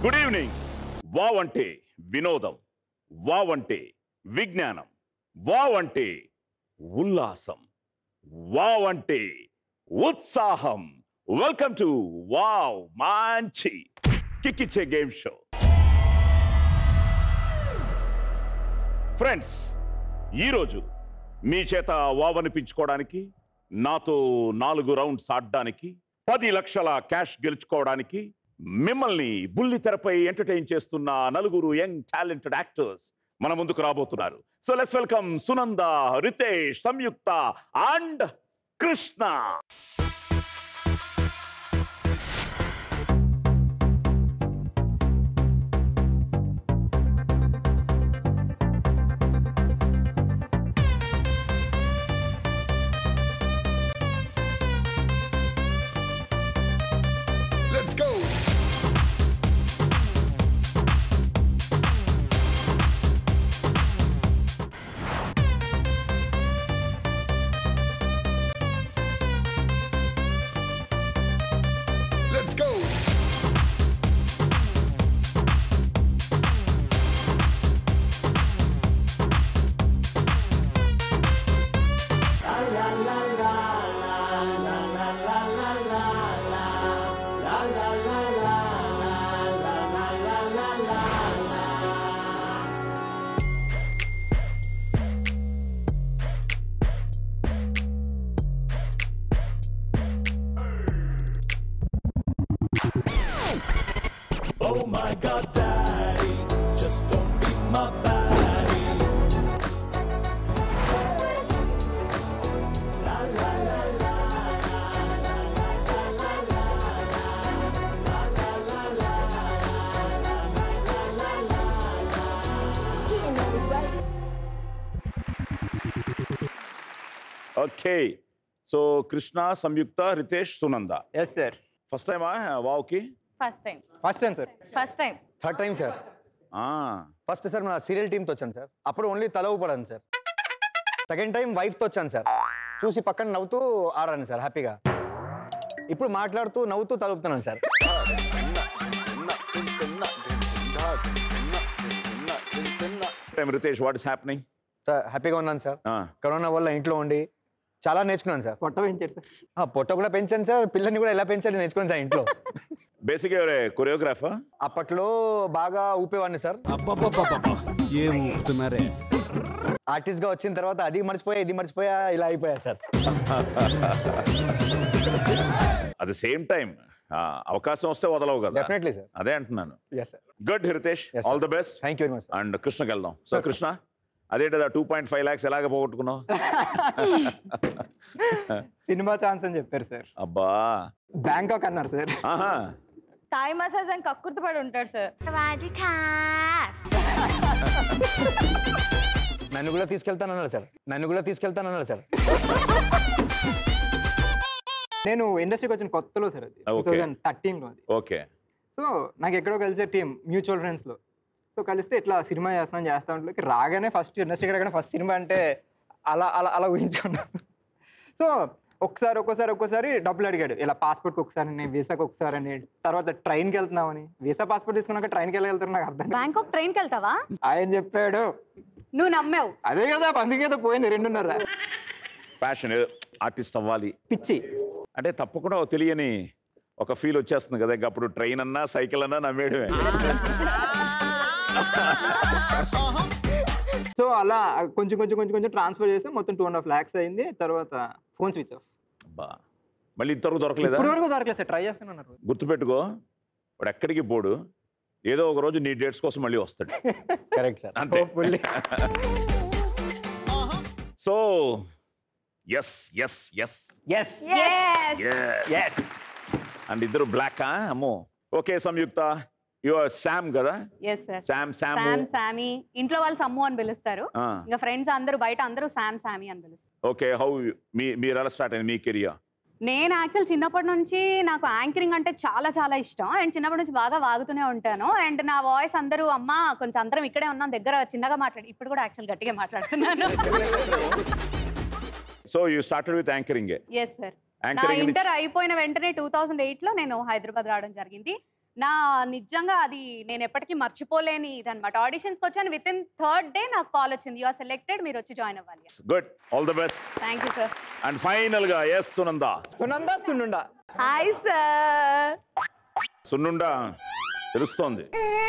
Good evening wow అంటే వినోదం wow అంటే విజ్ఞానం వావ్ అంటే ఉల్లాసం వావ్ అంటే ఉత్సాహం వెల్కమ్ టు వావ్ మంచి కిక్కిచ్చే గేమ్ షో ఫ్రెండ్స్ ఈరోజు మీ చేత వావ్ అనిపించుకోవడానికి నాతో నాలుగు రౌండ్స్ ఆడడానికి పది లక్షల క్యాష్ గెలుచుకోవడానికి మిమ్మల్ని బుల్లి తెరపై ఎంటర్టైన్ చేస్తున్న నలుగురు యంగ్ టాలెంటెడ్ యాక్టర్స్ మన ముందుకు రాబోతున్నారు so let's welcome Sunanda Ritesh Samyuktha and Krishna Let's go. Let's go. Oh my god, daddy, just don't beat my body. Okay so Krishna Samyuktha Ritesh Sunanda yes sir first టైమా వావ్కి first time first time sir first time third time sir first sir నా serial టీంతో వచ్చాను sir అప్పుడు only తల ఊపడాను sir second time వైఫ్తో వచ్చాను సార్ చూసి పక్కన నవ్వుతూ ఆడాను సార్ హ్యాపీగా ఇప్పుడు మాట్లాడుతూ నవ్వుతూ తల ఊపుతున్నాను sir time Ritesh what is happening sir హ్యాపీగా ఉన్నాను సార్ కరోనా వల్ల ఇంట్లో ఉండి చాలా నేర్చుకున్నాను సార్ పొట్ట పెంచాడు సార్ ఆ, పొట్ట కూడా పెంచాను సార్ పిల్లల్ని కూడా ఎలా పెంచాలి నేర్చుకున్నాను సార్ ఇంట్లో బేసిక్ కొరియోగ్రాఫర్ అప్పట్లో బాగా ఊపేవాడిని సార్ అబ్బబ్బబ్బబ్బా ఏం ఊపుతున్నారే ఆర్టిస్ట్గా వచ్చిన తర్వాత అది మర్చిపోయా ఇది మర్చిపోయా ఇలా అయిపోయా sir at the same time అవకాశం వస్తే వదలవు కదా డెఫినెట్లీ సార్ అదే అంటున్నాను yes sir good Hiritesh Yes, all sir. The best thank you very much sir and కృష్ణకి వెళ్దాం సో కృష్ణ అదేంటి టూ పాయింట్ ఫైవ్ ల్యాక్స్ ఎలాగ పోగొట్టుకున్నావు సినిమా ఛాన్స్ అని చెప్పారు సార్ అబ్బా బ్యాంకాక్ అన్నారు సార్ ఆహా థాయ్ మసాజ్ అని కక్కుర్తిపడి ఉంటాడు సార్ สวัสดีค่ะ నన్ను కూడా తీసుకెళ్తానన్నాడు సార్ నన్ను కూడా తీసుకెళ్తానన్నాడు సార్ నేను ఇండస్ట్రీకి వచ్చిన కొత్తలో సార్ అది టూ Okay. థౌజండ్ థర్టీన్లో అది ఓకే సో నాకు ఎక్కడో కలిసే టీం మ్యూచువల్ ఫ్రెండ్స్లో సో కలిస్తే ఇట్లా సినిమా చేస్తున్నాను చేస్తా ఉంటే రాగానే ఫస్ట్ ఇండస్ట్రీకి రాగానే ఫస్ట్ సినిమా అంటే అలా అలా అలా ఊహించుకున్నాను సో ఒకసారి ఒక్కోసారి ఒక్కోసారి డబ్బులు అడిగాడు ఇలా పాస్పోర్ట్కి ఒకసారి అని వీసాకి ఒకసారి అని తర్వాత ట్రైన్కి వెళ్తున్నామని వీసా పాస్పోర్ట్ తీసుకున్నాక ట్రైన్కి వెళ్ళగలుగుతారు నాకు అర్థం కాదు. బ్యాంకాక్ ట్రైన్కి వెళ్తావా ఆయన చెప్పాడు నువ్వు నమ్మావు అదే కదా అందుకేదో పోయింది రెండున్నర ప్యాషన్ ఆర్టిస్ట్ అవ్వాలి పిచ్చి అంటే తప్పకుండా ఒక తెలియని ఒక ఫీల్ వచ్చేస్తుంది కదా ఇంక అప్పుడు ట్రైన్ అన్నా సైకిల్ అన్నా నమ్మేయడమే సో అలా కొంచెం కొంచెం కొంచెం కొంచెం ట్రాన్స్ఫర్ చేస్తే మొత్తం టూ అండ్ హాఫ్ ల్యాక్స్ అయింది తర్వాత ఫోన్ స్విచ్ ఆఫ్ అబ్బా మళ్ళీ ఇంతవరకు దొరకలేదా ఇప్పుడు వరకు దొరకలేదు సార్ ట్రై చేస్తున్నారు గుర్తుపెట్టుకో వాడు ఎక్కడికి పోడు ఏదో ఒక రోజు నీ డేట్స్ కోసం మళ్ళీ వస్తాడు కరెక్ట్ సార్ అంతే Hopefully. So yes yes yes yes yes and ఇద్దరు బ్లాక్ అమ్మో okay Samyuktha you are Sam కదా ఎస్ సార్ శామ్ శామ్ శామ్ శామీ ఇంట్లో వాళ్ళు సమ్ము అని పిలుస్తారు ఇంకా ఫ్రెండ్స్ అందరూ బయట అందరూ శామ్ శామీ అని పిలుస్తారు ఓకే హౌ మీ మీరు ఎలా స్టార్ట్ అయింది మీ కెరియర్ నేను యాక్చువల్ చిన్నప్పటి నుంచి నాకు యాంకరింగ్ అంటే చాలా చాలా ఇష్టం అండ్ చిన్నప్పటి నుంచి బాగా వాగుతూనే ఉంటాను అండ్ నా వాయిస్ అందరూ అమ్మ కొంచెం అందరం ఇక్కడే ఉన్నాం దగ్గర చిన్నగా మాట్లాడి ఇప్పుడు కూడా యాక్చువల్ గట్టిగా మాట్లాడుతున్నాను so you started with anchoring yes sir నా యాంకరింగ్ ఇంటర్ అయిపోయిన వెంటనే టూ థౌసండ్ ఎయిట్లో నేను హైదరాబాద్ రావడం జరిగింది నా నిజంగా అది నేను ఎప్పటికీ మర్చిపోలేని ఇదనమాట ఆడిషన్స్కి వచ్చాను విత్ ఇన్ థర్డ్ డే నాకు కాల్ వచ్చింది యు ఆర్ సెలెక్టెడ్ మీరు వచ్చి జాయిన్ అవ్వాలి good all the best thank you sir and final గా ఎస్ సునంద సునంద సున్నుండా హాయ్ సార్ సున్నుండా తెలుస్తోంది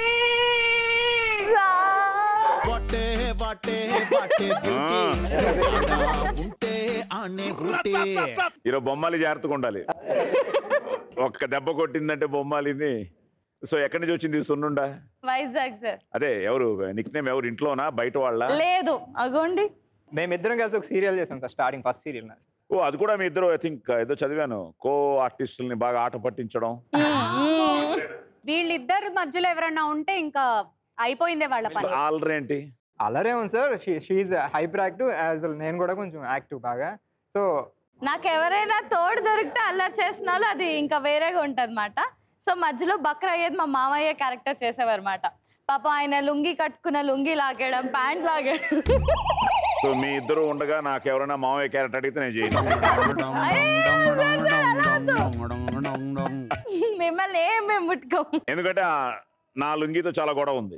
వాటే వాటే వాటే బ్యూటీ ఉంటే ఆనే ఉంటే ఈరోజు బొమ్మాలి జాగ్రత్తగా ఉండాలి ఒక్క దెబ్బ కొట్టిందంటే బొమ్మాలిని సో ఎక్కడి నుంచి వచ్చింది ఈ సున్నుండా వైజాగ్ సార్ అదే ఎవరు నిక్ నేమ్ ఎవరు ఇంట్లోనా బయట వాళ్ళ లేదు అగోండి మేమిద్దరం కలిసి ఒక సీరియల్ చేసాం సార్ స్టార్టింగ్ ఫస్ట్ సీరియల్ ఓ అది కూడా మీ ఇద్దరు ఐ థింక్ ఏదో చదివాను కో ఆర్టిస్టుల్ని బాగా ఆట పట్టించడం వీళ్ళిద్దరు మధ్యలో ఎవరన్నా ఉంటే ఇంకా అయిపోయిందే వాళ్ళ పని ఆల్రెడీ ఏంటి అలరేమో sir she hyperactive as well నేను కూడా కొంచెం యాక్టివ్ బాగా సో నాకు ఎవరైనా తోడు దొరికితే అల్లరి చేసిన వాళ్ళు అది ఇంకా వేరేగా ఉంటదన్నమాట సో మధ్యలో బక్ర అయ్యేది మా మామయ్య క్యారెక్టర్ చేసేవారన్నమాట పాప ఆయన లుంగి కట్టుకున్న లుంగి లాగేయడం ప్యాంట్ లాగేయడం సో మీ ఇద్దరు ఉండగా నాకు ఎవరైనా మామయ్య క్యారెక్టర్ అడిగితే నేను చేయను మిమ్మల్ని ఏం మేము ముట్టుకోము ఎందుకంటే ఆ నా లుంగితో చాలా గొడవ ఉంది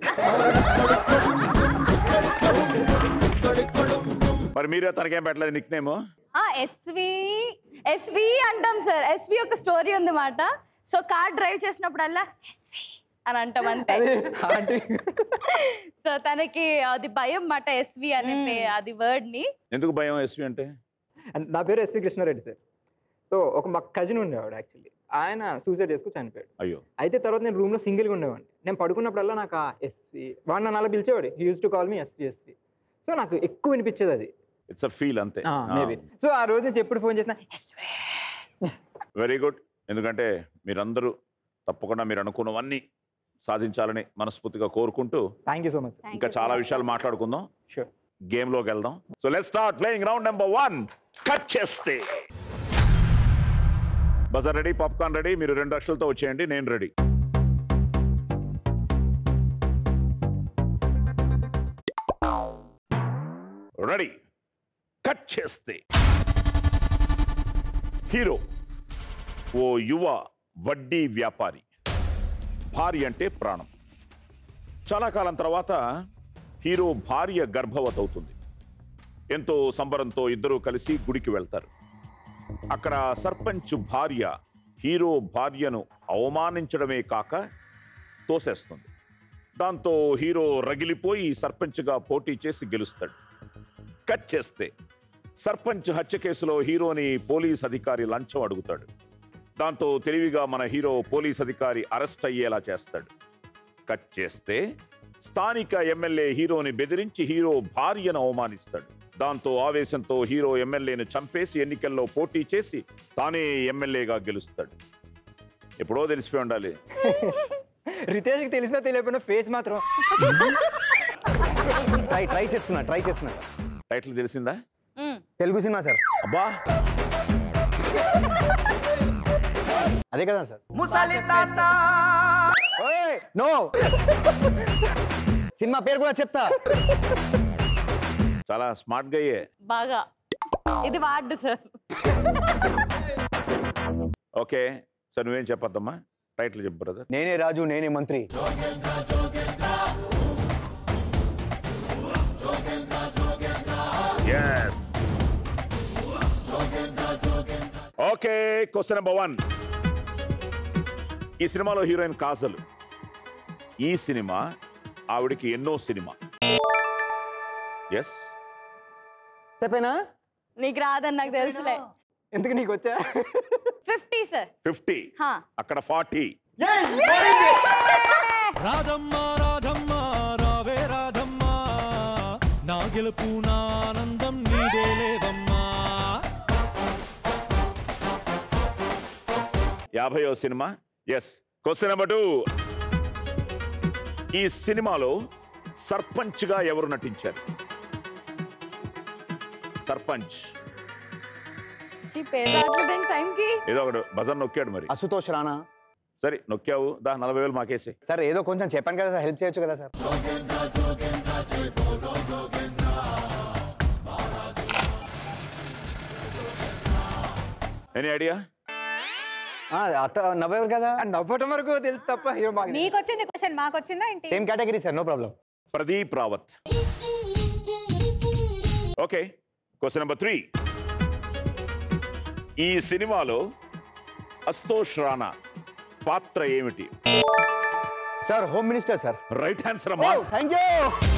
మరి మీరే తనకేం పెట్టలేదు నిక్ నేమ్ ఎస్వి ఎస్వి అంటాం సార్ ఎస్వి ఒక స్టోరీ ఉంది మాట సో కార్ డ్రైవ్ చేసినప్పుడల్లా ఎస్వి అని అంటాం అంతే ఆంటీ సో తనకి అది భయం మాట ఎస్వి అనే పే- అది వర్డ్ ని ఎందుకు భయం ఎస్వి అంటే And నా పేరు ఎస్వి కృష్ణారెడ్డి సార్ సో ఒక మా కజిన్ ఉండేవాడు యాక్చువల్లీ ఆయన సూసైడ్ చేసుకుని చనిపోయాడు అయ్యో అయితే తర్వాత నేను రూమ్లో సింగిల్గా ఉండేవాడిని నేను పడుకున్నప్పుడల్లా నాకు ఆ ఎస్వి వాడు నన్ను అలా పిలిచేవాడు he uses to call me SV SV so నాకు ఎక్కువ వినిపించేది అది ఇట్స్ అ ఫీల్ అంతే మేబీ సో ఆ రోజు నుంచి ఎప్పుడు ఫోన్ చేసినా ఎస్వి వెరీ గుడ్ ఎందుకంటే మీరందరూ తప్పకుండా మీరు అనుకున్నవన్నీ సాధించాలని మనస్ఫూర్తిగా కోరుకుంటూ థ్యాంక్ యూ సో మచ్ ఇంకా చాలా విషయాలు మాట్లాడుకుందాం షూర్ గేమ్ లోకి వెళ్దాం so let start playing round number one cut చేస్తే బజార్ రెడీ పాప్కార్న్ రెడీ మీరు రెండు లక్షలతో వచ్చేయండి నేను రెడీ రెడీ కట్ చేస్తే హీరో ఓ యువ వడ్డీ వ్యాపారి భార్య అంటే ప్రాణం చాలా కాలం తర్వాత హీరో భార్య గర్భవతి అవుతుంది ఎంతో సంబరంతో ఇద్దరూ కలిసి గుడికి వెళ్తారు అక్కడ సర్పంచ్ భార్య హీరో భార్యను అవమానించడమే కాక తోసేస్తుంది దాంతో హీరో రగిలిపోయి సర్పంచ్గా పోటీ చేసి గెలుస్తాడు కట్ చేస్తే సర్పంచ్ హత్య కేసులో హీరోని పోలీస్ అధికారి లంచం అడుగుతాడు దాంతో తెలివిగా మన హీరో పోలీస్ అధికారి అరెస్ట్ అయ్యేలా చేస్తాడు కట్ చేస్తే స్థానిక ఎమ్మెల్యే హీరోని బెదిరించి హీరో భార్యను అవమానిస్తాడు దాంతో ఆవేశంతో హీరో ఎమ్మెల్యేను చంపేసి ఎన్నికల్లో పోటీ చేసి తానే ఎమ్మెల్యేగా గెలుస్తాడు ఎప్పుడో తెలిసిపోయి ఉండాలి రితేష్కి తెలిసినా తెలియకపోయినా ఫేస్ మాత్రం ట్రై ట్రై చేస్తున్నా ట్రై చేస్తున్నా టైటిల్ తెలిసిందా మ్. తెలుగు సినిమా సార్ అబ్బా అదే కదా సార్ ఓయ్, నో సినిమా పేరు కూడా చెప్తా చాలా స్మార్ట్ గా అయ్యే బాగా ఇది వార్డు సార్ ఓకే సార్ నువ్వేం చెప్పొద్దమ్మా టైటిల్ చెప్పు బ్రదర్ నేనే Raju Nene Mantri yes okay question number one ఈ సినిమాలో హీరోయిన్ కాజల్ ఈ సినిమా ఆవిడికి ఎన్నో సినిమా ఎస్ చెప్పేనా నీకు రాదని నాకు తెలుసులే ఎందుకు నీకు వచ్చా ఫిఫ్టీ సార్ ఫిఫ్టీ హా అక్కడ ఫార్టీ రాధమ్మ రాధమ్మ రావే రాధమ్మ నా గెలుపు నా ఆనందం నీదే లేవమ్మా యాభైవ సినిమా ఎస్ క్వశ్చన్ నెంబర్ టూ ఈ సినిమాలో సర్పంచ్గా ఎవరు నటించారు సర్పంచ్ ఈ పేరు రావట్లేదండి టైంకి ఏదో ఒకడు బజర్ నొక్కాడు మరి అశుతోష్ రానా సరే నొక్కావు దా నలభై వేలు మాకేసి సార్ ఏదో కొంచెం చెప్పాను కదా సార్ హెల్ప్ చేయొచ్చు కదా సార్ ఎనీ ఐడియా ఆ, అత్త నవ్వేవారు కదా అండ్ నవ్వటం వరకు తెలుసు తప్ప హీరో మాకు తెలియదు. మీకు వచ్చింది క్వశ్చన్ మాకు వచ్చిందా ఏంటి same category sir no problem Pradeep Rawat okay question number three ఈ సినిమాలో అస్తోష్ రాణా పాత్ర ఏమిటి sir home minister sir right answer అమ్మా thank you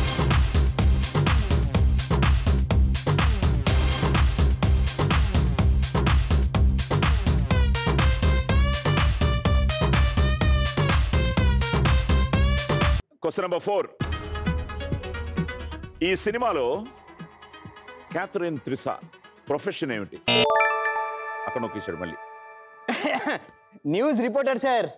question number four ఈ సినిమాలో క్యాథరిన్ త్రిసా ప్రొఫెషన్ ఏమిటి అక్కడ నొక్కేశాడు మళ్ళీ న్యూస్ రిపోర్టర్ సార్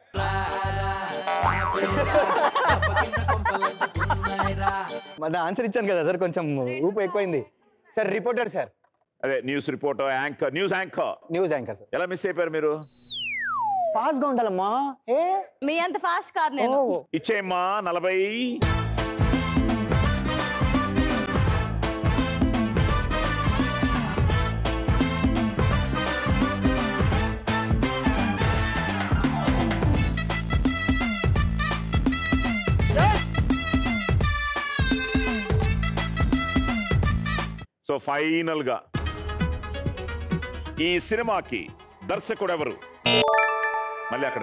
మన ఆన్సర్ ఇచ్చాను కదా సార్ కొంచెం ఊపు ఎక్కువైంది సార్ రిపోర్టర్ సార్ అదే news reporter anchor news anchor news anchor sir ఎలా మిస్ అయిపోయారు మీరు ఫాస్ట్ గా ఉండాలమ్మా ఏ మీ అంత ఫాస్ట్ కాదు నేను ఓ ఇచ్చేయమ్మా నలభై సో ఫైనల్ గా ఈ సినిమాకి దర్శకుడు ఎవరు మళ్ళీ అక్కడే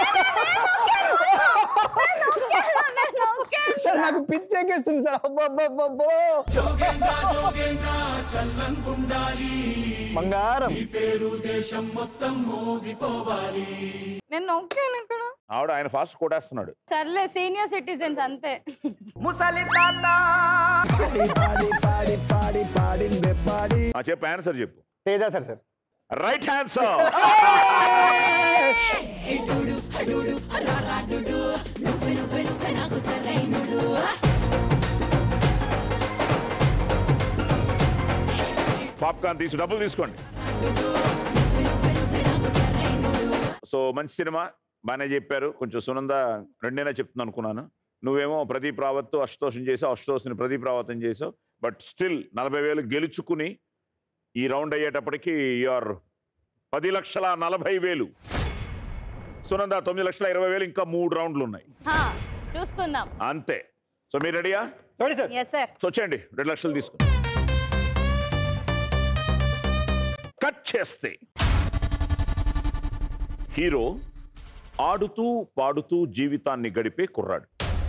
సార్ నాకు పిచ్చి ఎక్కిస్తుంది సార్ అబ్బబ్బబ్బబ్బో. జోగేంద్ర జోగేంద్ర చల్లంగుండాలి బంగారం పేరు దేశం మొత్తం మోగిపోవాలి నేను నొక్కాను ఇక్కడ ఆవిడ ఆయన ఫాస్ట్ కొట్టేస్తున్నాడు సర్లే సీనియర్ సిటిజన్స్ అంతే ఆ చెప్పు ఆన్సర్ చెప్పు Teja sir sir right answer popcorn తీసి డబ్బులు తీసుకోండి సో మంచి సినిమా బాగానే చెప్పారు కొంచెం సునంద రెండైనా చెప్తుంది అనుకున్నాను నువ్వేమో ప్రదీప్ రావత్ అశుతోషం చేసావు అశుతోష్ని ప్రదీప్ రావత్ని చేసావు బట్ స్టిల్ నలభై వేలు గెలుచుకుని ఈ రౌండ్ అయ్యేటప్పటికి యూఆర్ పది లక్షల నలభై వేలు సునంద తొమ్మిది లక్షల ఇరవై వేలు ఇంకా మూడు రౌండ్లు ఉన్నాయి హా, చూసుకుందాం అంతే సో మీరు రెడీయా చూడండి సార్ ఎస్ సార్ సో వచ్చేయండి రెండు లక్షలు తీసుకుని కట్ చేస్తే హీరో ఆడుతూ పాడుతూ జీవితాన్ని గడిపే కుర్రాడు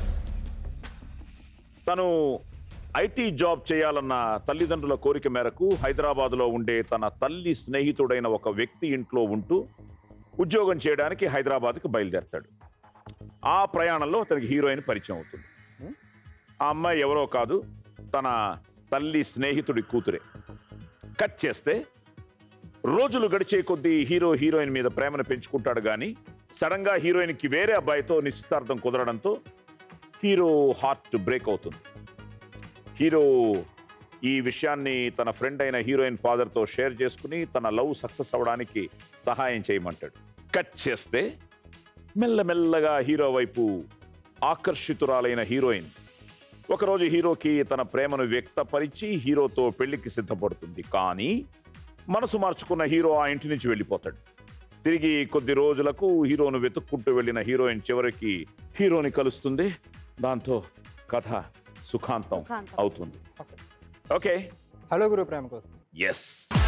తను ఐటీ జాబ్ చేయాలన్న తల్లిదండ్రుల కోరిక మేరకు హైదరాబాదులో ఉండే తన తల్లి స్నేహితుడైన ఒక వ్యక్తి ఇంట్లో ఉంటూ ఉద్యోగం చేయడానికి హైదరాబాద్కి బయలుదేరతాడు ఆ ప్రయాణంలో అతనికి హీరోయిన్ పరిచయం అవుతుంది ఆ అమ్మాయి ఎవరో కాదు తన తల్లి స్నేహితుడి కూతురే కట్ చేస్తే రోజులు గడిచే కొద్దీ హీరో హీరోయిన్ మీద ప్రేమను పెంచుకుంటాడు కానీ సడన్ గా హీరోయిన్ కి వేరే అబ్బాయితో నిశ్చితార్థం కుదరడంతో హీరో హార్ట్ బ్రేక్ అవుతుంది హీరో ఈ విషయాన్ని తన ఫ్రెండ్ అయిన హీరోయిన్ ఫాదర్తో షేర్ చేసుకుని తన లవ్ సక్సెస్ అవ్వడానికి సహాయం చేయమంటాడు కట్ చేస్తే మెల్లమెల్లగా హీరో వైపు ఆకర్షితురాలైన హీరోయిన్ ఒకరోజు హీరోకి తన ప్రేమను వ్యక్తపరిచి హీరోతో పెళ్లికి సిద్ధపడుతుంది కానీ మనసు మార్చుకున్న హీరో ఆ ఇంటి నుంచి వెళ్ళిపోతాడు తిరిగి కొద్ది రోజులకు హీరోను వెతుక్కుంటూ వెళ్ళిన హీరోయిన్ చివరికి హీరోని కలుస్తుంది దాంతో కథ సుఖాంతం సుఖాంతం. అవుతుంది okay hello Guru Prema Kosam yes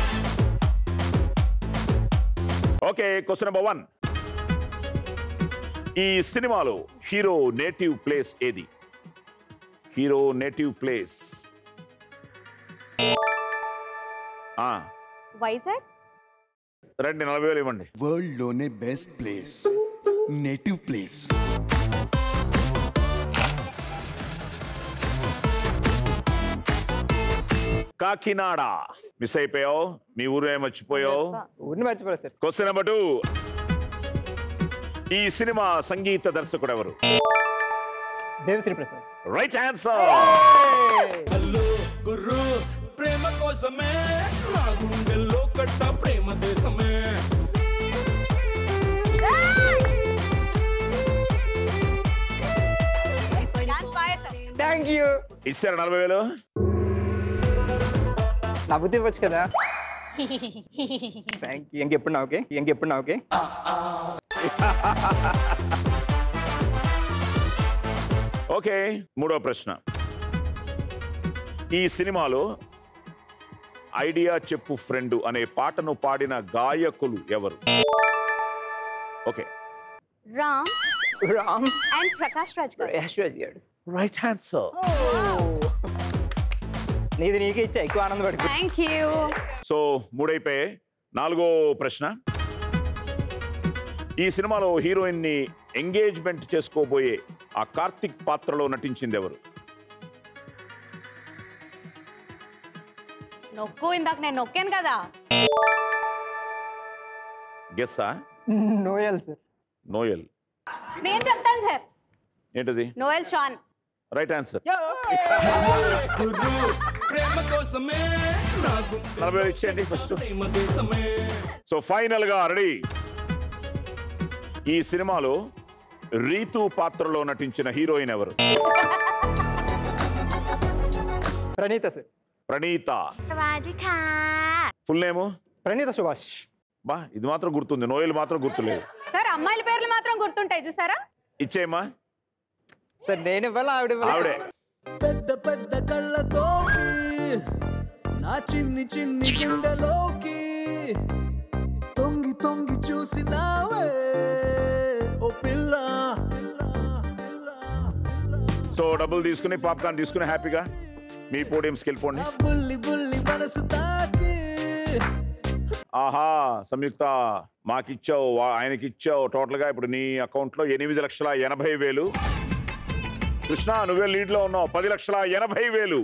okay question number one ఈ సినిమాలో హీరో నేటివ్ ప్లేస్ ఏది హీరో నేటివ్ ప్లేస్ వైజాగ్ రండి నలభై వేలు ఇవ్వండి వరల్డ్ లోనే best place native place Kakinada miss అయిపోయావు మీ ఊరు ఏం మర్చిపోయావు ఊరిని మర్చిపోలేదు సార్ క్వశ్చన్ నెంబర్ టూ ఈ సినిమా సంగీత దర్శకుడు ఎవరు Devasri Prasad right answer hello Guru Prema Kosame నా గుండెల్లో కట్ట ప్రేమ దేశమే థ్యాంక్ యూ ఇచ్చారు నలభై వేలు నవ్వుతూ ఇవ్వచ్చు కదా థ్యాంక్ యూ ఇంకెప్పుడు నా ఓకే ఇంకెప్పుడు నా ఓకే ఓకే మూడో ప్రశ్న ఈ సినిమాలో ఐడియా చెప్పు ఫ్రెండ్ అనే పాటను పాడిన గాయకులు ఎవరు okay Ram Ram and Prakash Raj garu Yashwaj garu right answer నీది నీకే ఇచ్చా ఎక్కువ ఆనందపడి థ్యాంక్ యూ సో మూడైపోయాయి నాలుగో ప్రశ్న ఈ సినిమాలో హీరోయిన్ ని ఎంగేజ్మెంట్ చేసుకోబోయే ఆ కార్తిక్ పాత్రలో నటించింది ఎవరు నొక్కు ఇందాక నేను నొక్కాను కదా గెస్సా నోయల్ సార్ నోయల్ నేను చెప్తాను సార్ ఏంటది నోయల్ షాన్ రైట్ ఆన్సర్ గురు ప్రేమ కోసమే నాకు నలభై వేలు ఇచ్చేయండి ఫస్ట్ ప్రేమ దేశమే సో ఫైనల్ గా రెడీ ఈ సినిమాలో రీతు పాత్రలో నటించిన హీరోయిన్ ఎవరు Pranitha sir Pranitha full name Pranitha Subhash బా ఇది మాత్రం గుర్తుంది నోయల్ మాత్రం గుర్తులేదు సార్ అమ్మాయిల పేర్లు మాత్రం గుర్తుంటాయి చూసారా ఇచ్చేయమ్మా సార్ నేను ఇవ్వాలి ఆవిడ ఇవ్వాలి ఆవిడే పెద్ద పెద్ద కళ్ళతోటి నా చిన్ని చిన్ని గుండెలోకి తొంగి తొంగి చూసినావే ఓ పిల్ల పిల్ల, పిల్ల, పిల్ల. సో డబ్బులు తీసుకుని పాప్కార్న్ తీసుకుని హ్యాపీగా మీ పోడియంస్కి వెళ్ళిపోండి నా బుల్లి బుల్లి మనసు తాకి ఆహా సంయుక్త మాకిచ్చావు వా- ఆయనకిచ్చావు టోటల్ గా ఇప్పుడు నీ అకౌంట్ లో ఎనిమిది లక్షల ఎనభై వేలు కృష్ణ నువ్వే లీడ్ లో ఉన్నావు పది లక్షల ఎనభై వేలు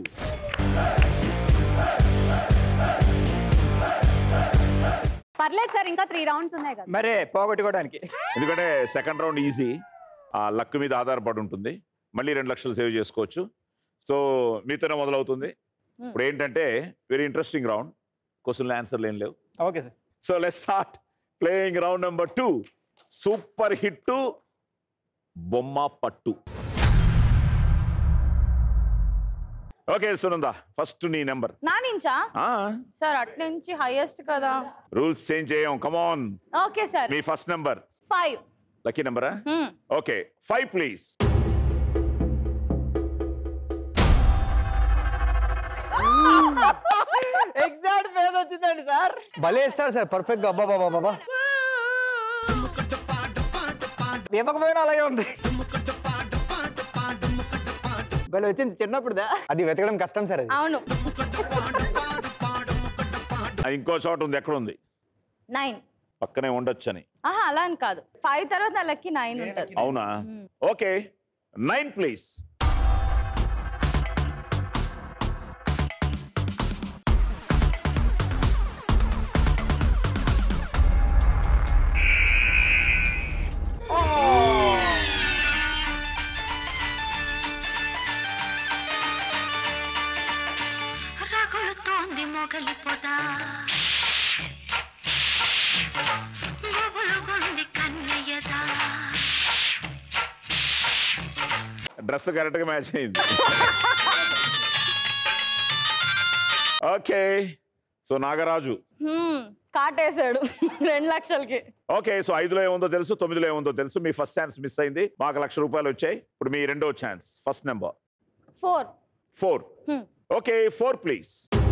పర్లేదు సార్ ఇంకా త్రీ రౌండ్స్ ఉన్నాయి కదా మరే పోగొట్టుకోవడానికి ఎందుకంటే సెకండ్ రౌండ్ ఈజీ ఆ లక్ మీద ఆధారపడి ఉంటుంది మళ్ళీ రెండు లక్షలు సేవ్ చేసుకోవచ్చు సో మీతోనే మొదలవుతుంది ఇప్పుడు ఏంటంటే వెరీ ఇంట్రెస్టింగ్ రౌండ్ క్వశ్చన్లు ఆన్సర్లు ఏం లేవు okay sir so let start playing round number two super hit బొమ్మ పట్టు ఓకే సునంద ఫస్ట్ నీ నెంబర్ నా నుంచా సార్ అటు నుంచి హైయెస్ట్ కదా రూల్స్ చేంజ్ చేయం కమాన్ ఓకే సార్ మీ ఫస్ట్ నెంబర్ ఫైవ్ లక్కీ నెంబరా ఓకే ఫైవ్ ప్లీజ్ ఎగ్జాక్ట్ పేరు వచ్చిందండి సార్ భలే ఇస్తారు సార్ పర్ఫెక్ట్ గా అబ్బా బాబా బాబా ఇవ్వకపోయినా అలాగే ఉంది భలే వచ్చింది చిన్నప్పుడుదా అది వెతకడం కష్టం సార్ అది అవును అది ఇంకో చోట ఉంది ఎక్కడ ఉంది నైన్ పక్కనే ఉండొచ్చని ఆహా అలా అని కాదు ఫైవ్ తర్వాత నా లక్కి నైన్ ఉంటుంది అవునా ఓకే నైన్ ప్లీజ్ రగులుతోంది మొగలి పొద గుబులుగుంది కన్నయ్యదా డ్రెస్ కరెక్ట్ గా మ్యాచ్ అయింది ఓకే సో నాగరాజు హ్మ్, కాటేశాడు రెండు లక్షలకి ఓకే సో ఐదులో ఏముందో తెలుసు తొమ్మిదిలో ఏముందో తెలుసు మీ ఫస్ట్ ఛాన్స్ మిస్ అయింది మాకు లక్ష రూపాయలు వచ్చాయి ఇప్పుడు మీ రెండో chance first number four four okay four please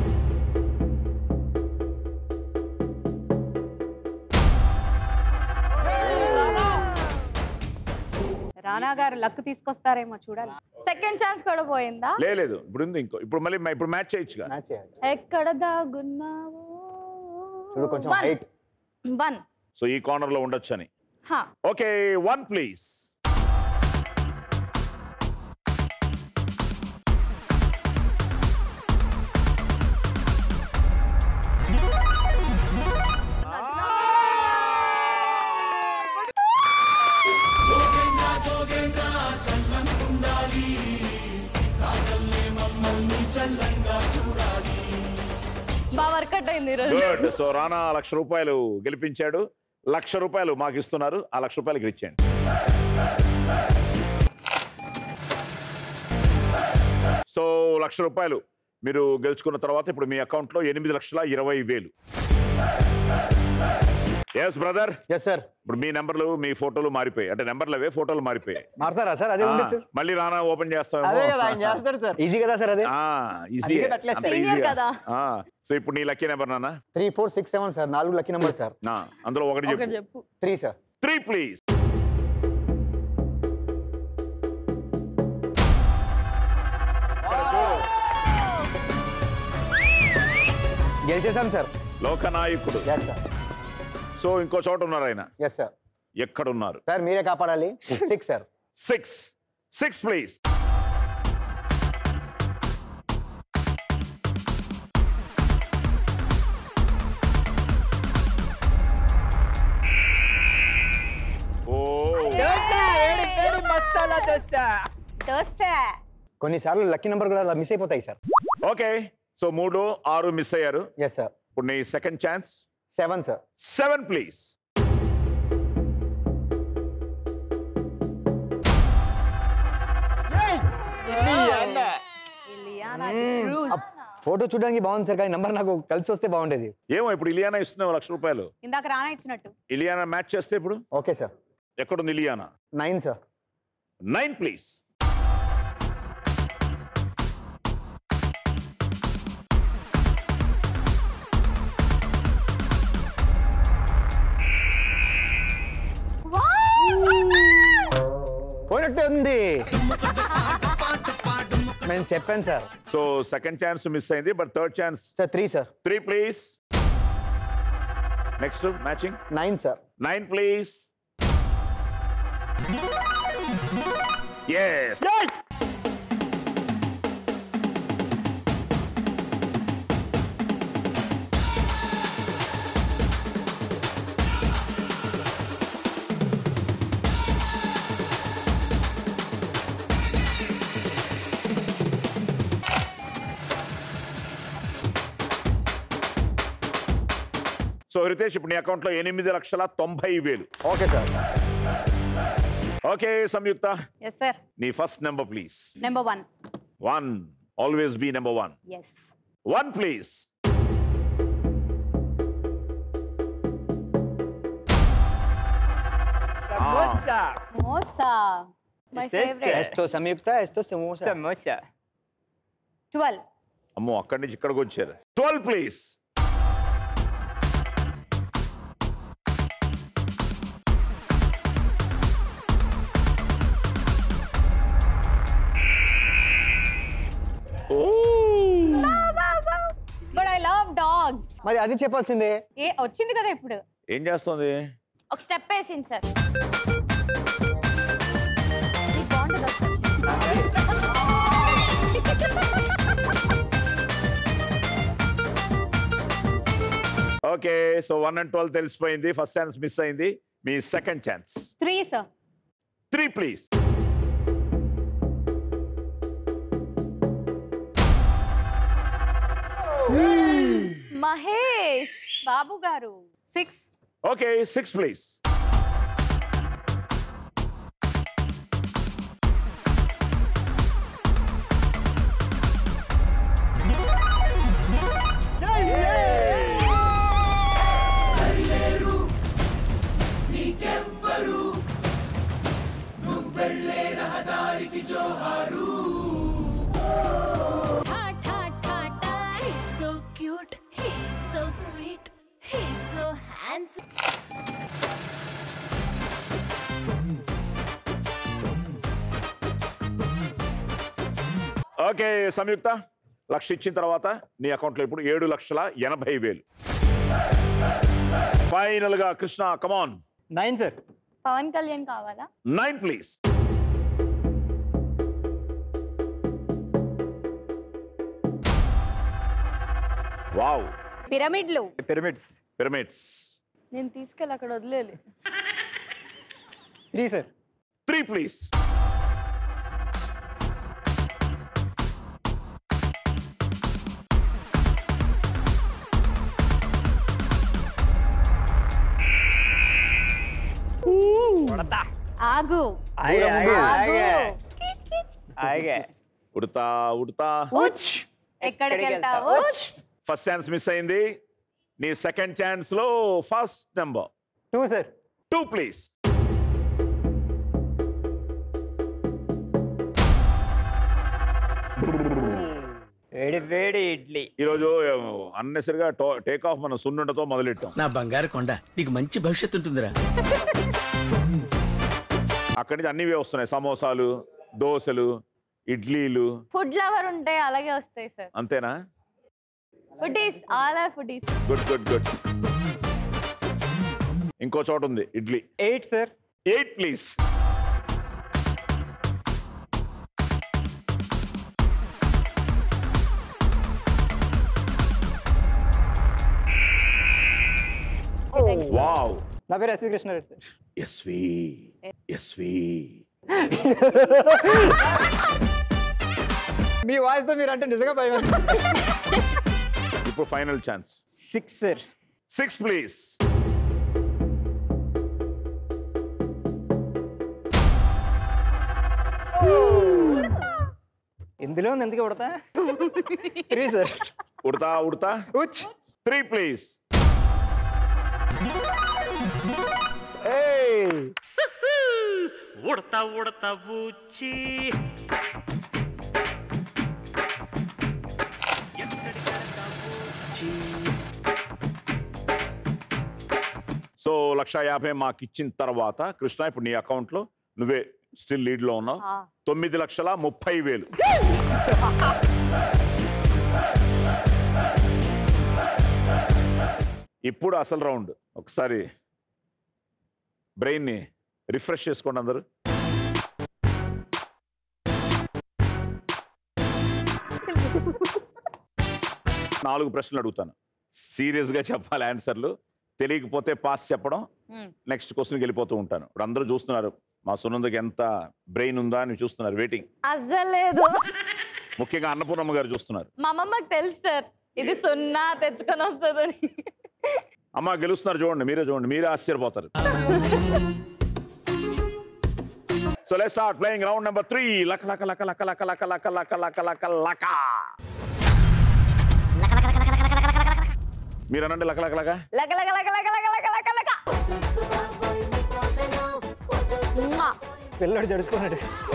Rana garu luck తీసుకొస్తారేమో చూడాలి సెకండ్ ఛాన్స్ కూడా పోయిందా లేదు ఇప్పుడు ఉంది ఇంకో ఇప్పుడు మళ్ళీ ఇప్పుడు మ్యాచ్ చేయొచ్చుగా మ్యాచ్ చేయాలి ఎక్కడ దాగున్నావో చూడు కొంచెం One. హైట్ వన్ సో ఈ కార్నర్ లో ఉండొచ్చని హా okay one please Jogendra Jogendra చల్లంకుండాలి రాజల్లే మమ్మల్ని చల్లంగా చూడాలి బాగా వర్కౌట్ అయింది ఈరోజు గుడ్ సో రానా లక్ష రూపాయలు గెలిపించాడు లక్ష రూపాయలు మాకు ఇస్తున్నారు ఆ లక్ష రూపాయలకి ఇచ్చేయండి సో లక్ష రూపాయలు మీరు గెలుచుకున్న తర్వాత ఇప్పుడు మీ అకౌంట్లో ఎనిమిది లక్షల ఇరవై వేలు ఎస్ బ్రదర్ ఎస్ సార్ ఇప్పుడు మీ నెంబర్లు మీ ఫోటోలు మారిపోయాయి అంటే నెంబర్లు అవే ఫోటోలు మారిపోయాయి మారుతారా సార్ అదే ఉంది ఆ, సార్ మళ్ళీ రానా ఓపెన్ చేస్తాం అదే కదా ఆయన చేస్తాడు సార్ ఈజీ కదా సార్ అదే ఈజీ అందుకే పెట్టలేదు సార్. Senior కదా. సో ఇప్పుడు నీ లక్కీ నెంబర్ నాన్న three four six seven sir నాలుగు లక్కీ నెంబర్ సార్ ఆ, అందులో ఒకటి ఒకటి చెప్పు చెప్పు త్రీ సార్ త్రీ ప్లీజ్ గెలిచేసాను సార్ లోకనాయకుడు ఎస్ సార్ సో ఇంకో చోట ఉన్నారు ఆయన ఎస్ సార్ ఎక్కడున్నారు సార్ మీరే కాపాడాలి six sir six six please ఓ మసాలా దోశ దోశ కొన్నిసార్లు లక్కీ నెంబర్ కూడా అలా మిస్ అయిపోతాయి సార్ ఓకే సో మూడు ఆరు మిస్ అయ్యారు ఎస్ సార్ ఇప్పుడు నీ second chance seven sir seven please Ileana Cruz photo చూడడానికి బాగుంది సార్ కానీ నెంబర్ నాకు కలిసి వస్తే బాగుండేది ఏమో ఇప్పుడు ఇలియానా ఇస్తున్నావు లక్ష రూపాయలు ఇందాక రానా ఇచ్చినట్టు ఇలియానా మ్యాచ్ చేస్తే ఇప్పుడు ఓకే సార్ ఎక్కడుంది Ileana nine sir nine please పోయినట్టే ఉంది నేను చెప్పాను sir so second chance miss అయింది but third chance sir three sir three please next matching nine sir nine please yes so Ritesh ఇప్పుడు నీ అకౌంట్ లో ఎనిమిది లక్షల తొంభై వేలు okay sir okay Samyuktha yes sir నీ first number please number one one always be number one yes one please samosa మోసా my Yes, yes, favourite ఎస్తో Samyuktha ఎస్తో సమోసా సమోసా ట్వెల్వ్ అమ్మో అక్కడి నుంచి ఇక్కడికి వచ్చారు twelve please but I love dogs మరి అది చెప్పాల్సిందే ఏ వచ్చింది కదా ఇప్పుడు ఏం చేస్తుంది ఒక స్టెప్ వేసింది సార్ ఇది బాగుంటుంది అసలు. Okay so one and twelve తెలిసిపోయింది ఫస్ట్ ఛాన్స్ మిస్ అయింది మీ second chance three sir three please Mahesh Babu garu six okay six please He's so cute, he's so sweet, he's so handsome. Okay Samyuktha lakh ఇచ్చిన తర్వాత నీ అకౌంట్లో ఇప్పుడు ఏడు లక్షల ఎనభై వేలు ఫైనల్ గా Krishna come on nine sir Pawan Kalyan కావాలా నైన్ ప్లీజ్ వావ్ పిరమిడ్లు పిరమిడ్స్ పిరమిడ్స్ నేను తీసుకెళ్ళి అక్కడ వదిలేలి త్రీ సార్ త్రీ ప్లీజ్ ఆగు ఆగే ఆగే ఆగు ఆగే ఆగే ఉడతా ఉడతా ఉచ్ ఎక్కడికి వెళ్తావు ఉచ్ ఫస్ట్ ఛాన్స్ మిస్ అయింది నీ సెకండ్ ఛాన్స్ లో first number two sir two please వేడి వేడి ఇడ్లీ ఈరోజు అన్నెసరిగా టేక్ ఆఫ్ మన సున్నుండతో మొదలెట్టాం నా బంగారు కొండ నీకు మంచి భవిష్యత్తు ఉంటుందిరా అక్కడి నుంచి అన్ని వస్తున్నాయి సమోసాలు దోశలు ఇడ్లీలు ఫుడ్ లవర్ ఉంటే అలాగే వస్తాయి సార్ అంతేనా foodies all are foodies good good good ఇంకో చోట ఉంది idli eight sir eight please wow నా పేరు SV Krishna Reddy sir SV SV మీ వాయిస్ తో మీరు అంటే నిజంగా భయం ఇప్పుడు final chance six sir six please ఇందులో ఉంది ఎందుకు కొడతా త్రీ సార్ ఉడతా ఉడతా ఉచ్ త్రీ ప్లీజ్ ఉడతా ఉడతా బూచి సో లక్ష యాభై మాకు ఇచ్చిన తర్వాత కృష్ణ ఇప్పుడు నీ అకౌంట్ లో నువ్వే స్టిల్ లీడ్ లో ఉన్నావు తొమ్మిది లక్షల ముప్పై వేలు ఇప్పుడు అసలు రౌండ్ ఒకసారి బ్రెయిన్ని రిఫ్రెష్ చేసుకోండి అందరూ నాలుగు ప్రశ్నలు అడుగుతాను సీరియస్గా చెప్పాలి ఆన్సర్లు తెలియకపోతే పాస్ చెప్పడం నెక్స్ట్ క్వశ్చన్కి వెళ్ళిపోతూ ఉంటాను ఇప్పుడు అందరూ చూస్తున్నారు మా సునందకి ఎంత బ్రెయిన్ ఉందా అని చూస్తున్నారు వెయిటింగ్ అస్సలు లేదు ముఖ్యంగా అన్నపూర్ణమ్మ గారు చూస్తున్నారు మా అమ్మమ్మకి తెలుసు సార్ ఇది సున్నా తెచ్చుకొని వస్తుందని అమ్మ గెలుస్తున్నారు చూడండి మీరే చూడండి మీరే ఆశ్చర్యపోతారు so let start playing round number three లక లక లక లక లక లక లక లక లక లక లక మీరు అనండి లక లక లక లక లక లక లక లక లక లక లక ఉమ్మా. పిల్లడు జడుచుకున్నాడు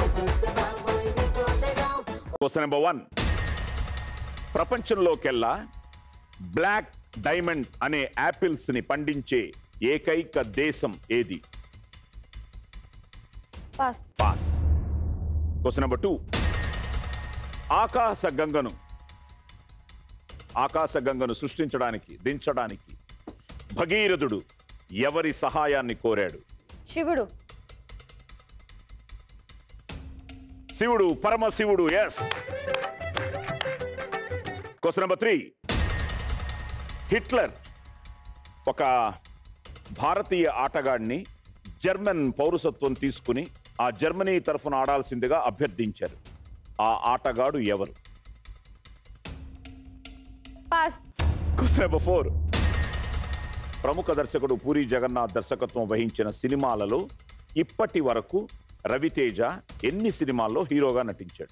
క్వశ్చన్ నెంబర్ వన్ ప్రపంచంలోకెల్లా బ్లాక్ డైమండ్ అనే యాపిల్స్ ని పండించే ఏకైక దేశం ఏది pass pass question number two ఆకాశ గంగను ఆకాశ గంగను సృష్టించడానికి దించడానికి భగీరథుడు ఎవరి సహాయాన్ని కోరాడు శివుడు శివుడు పరమశివుడు yes question number three Hitler ఒక భారతీయ ఆటగాడిని జర్మన్ పౌరసత్వం తీసుకుని ఆ జర్మనీ తరఫున ఆడాల్సిందిగా అభ్యర్థించారు ఆ ఆటగాడు ఎవరు పాస్ క్వశ్చన్ నెంబర్ ఫోర్ ప్రముఖ దర్శకుడు పూరి జగన్నాథ్ దర్శకత్వం వహించిన సినిమాలలో ఇప్పటి వరకు రవితేజ ఎన్ని సినిమాల్లో హీరోగా నటించాడు